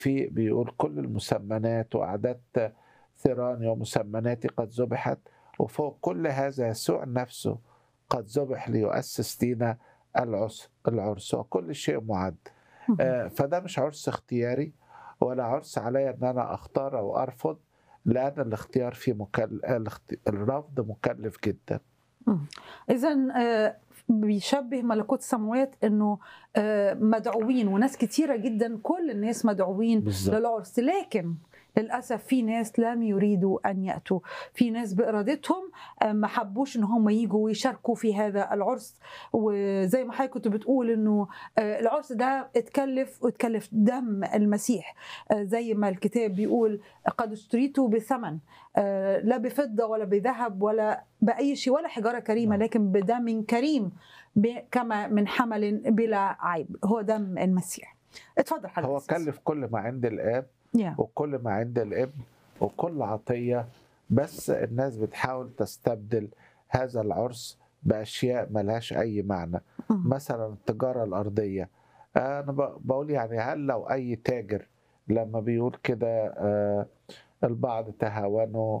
في بيقول كل المسمنات وأعددت ثيراني ومسمناتي قد ذبحت وفوق كل هذا يسوع نفسه قد ذبح ليؤسس لينا العرس العرس وكل شيء معد آه، فده مش عرس اختياري ولا عرس عليا ان انا اختار او ارفض لان الاختيار فيه مكل... الاخت- الرفض مكلف جدا اذا بيشبه ملكوت السماوات انه آه، مدعوين وناس كتيره جدا كل الناس مدعوين بالظبط للعرس لكن للاسف في ناس لم يريدوا ان ياتوا في ناس بارادتهم آه، ما حبوش ان هم يجوا ويشاركوا في هذا العرس وزي ما حضرتك كنت بتقول انه آه، العرس ده اتكلف واتكلف دم المسيح آه، زي ما الكتاب بيقول قد اشتريته بثمن آه، لا بفضه ولا بذهب ولا باي شيء ولا حجاره كريمه نعم. لكن بدم كريم ب- كما من حمل بلا عيب هو دم المسيح اتفضل حضرتك هو أستاذ. كلف كل ما عند الاب يا. وكل ما عند الابن وكل عطيه بس الناس بتحاول تستبدل هذا العرس باشياء ملهاش اي معنى مم. مثلا التجاره الارضيه انا ب- بقول يعني هل لو اي تاجر لما بيقول كده آه، البعض تهاونوا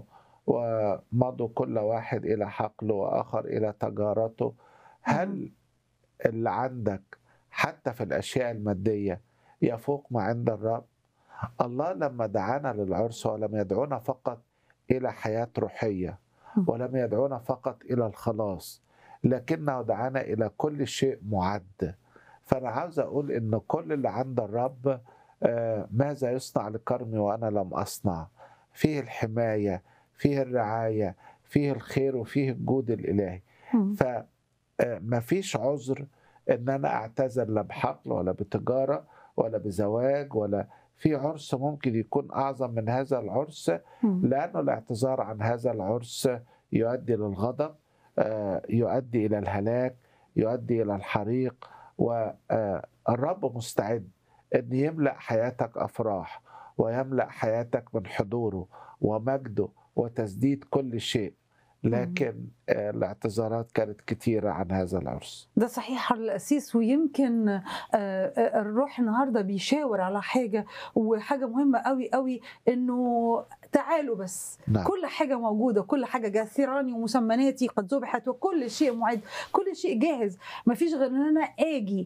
ومضوا كل واحد الى حقله واخر الى تجارته هل اللي عندك حتى في الاشياء الماديه يفوق ما عند الرب الله لما دعانا للعرس ولم يدعونا فقط الى حياه روحيه ولم يدعونا فقط الى الخلاص لكنه دعانا الى كل شيء معد فانا عاوز اقول ان كل اللي عند الرب آه، ماذا يصنع لكرمي وانا لم اصنع فيه الحمايه فيه الرعايه فيه الخير وفيه الجود الالهي مم. فما فيش عذر ان انا اعتذر لا بحقل ولا بتجاره ولا بزواج ولا في عرس ممكن يكون اعظم من هذا العرس مم. لانه الاعتذار عن هذا العرس يؤدي للغضب آه، يؤدي الى الهلاك يؤدي الى الحريق والرب مستعد ان يملا حياتك افراح ويملا حياتك من حضوره ومجده وتسديد كل شيء لكن آه، الاعتذارات كانت كثيره عن هذا العرس ده صحيح حضرتك القسيس ويمكن آه، آه، الروح النهارده بيشاور على حاجه وحاجه مهمه قوي قوي انه تعالوا بس نعم كل حاجه موجوده كل حاجه جاهزه ثيراني ومسمناتي قد ذبحت وكل شيء معد كل شيء جاهز ما فيش غير ان انا اجي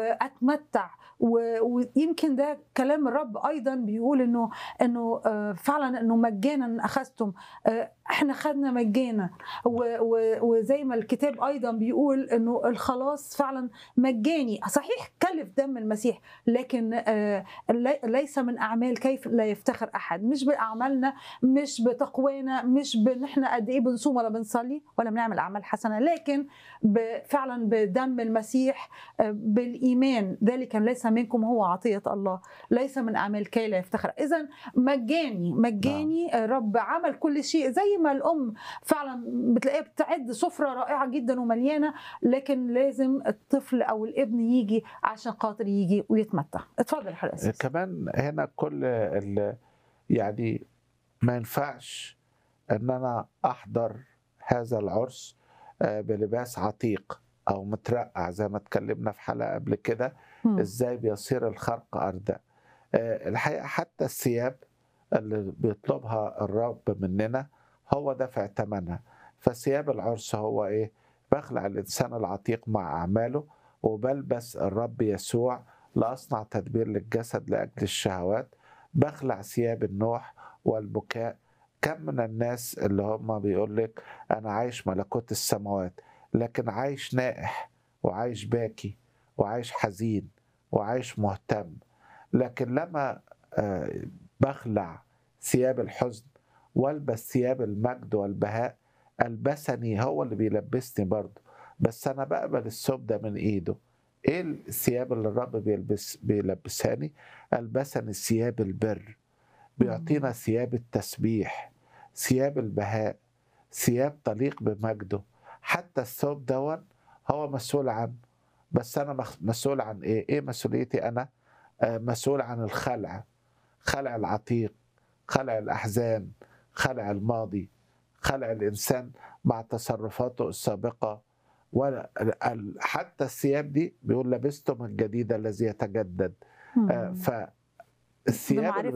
واتمتع و- ويمكن ده كلام الرب ايضا بيقول انه انه آه، فعلا انه مجانا اخذتم آه، احنا خدنا مجانا و- و- وزي ما الكتاب ايضا بيقول انه الخلاص فعلا مجاني صحيح كلف دم المسيح لكن آه، لي- ليس من اعمال كيف لا يفتخر احد مش باعمالنا مش بتقوانا مش بان احنا قد ايه بنصوم ولا بنصلي ولا بنعمل اعمال حسنه لكن ب- فعلا بدم المسيح آه، بالايمان ذلك ليس منكم هو عطيه الله ليس من اعمال كي لا يفتخر اذا مجاني مجاني آه، رب عمل كل شيء زي ما الام فعلا بتلاقيها بتعد سفره رائعه جدا ومليانه لكن لازم الطفل او الابن يجي عشان خاطر يجي ويتمتع اتفضل حضرتك كمان هنا كل ال- يعني ما ينفعش ان انا احضر هذا العرس آه، بلباس عتيق او مترقع زي ما اتكلمنا في حلقه قبل كده مم. ازاي بيصير الخرق اردى آه، الحقيقه حتى الثياب اللي بيطلبها الرب مننا هو دافع ثمنها فثياب العرس هو ايه بخلع الانسان العتيق مع اعماله وبلبس الرب يسوع لاصنع تدبير للجسد لاجل الشهوات بخلع ثياب النوح والبكاء كم من الناس اللي هم بيقول لك انا عايش ملكوت السماوات لكن عايش نائح وعايش باكي وعايش حزين وعايش مهتم لكن لما آه، بخلع ثياب الحزن والبس ثياب المجد والبهاء البسني هو اللي بيلبسني برضه بس انا بقبل الثوب ده من ايده ايه الثياب اللي الرب بيلبس بيلبساني البسني ثياب البر بيعطينا ثياب التسبيح ثياب البهاء ثياب تليق بمجده حتى الثوب دون هو مسؤول عنه بس انا مخ- مسؤول عن ايه ايه مسؤوليتي انا آه، مسؤول عن الخلع خلع العتيق خلع الاحزان خلع الماضي خلع الانسان مع تصرفاته السابقه ولا ال- حتى الثياب دي بيقول لبستم الجديد الذي يتجدد آه، مم. الثياب اللي بمعرفة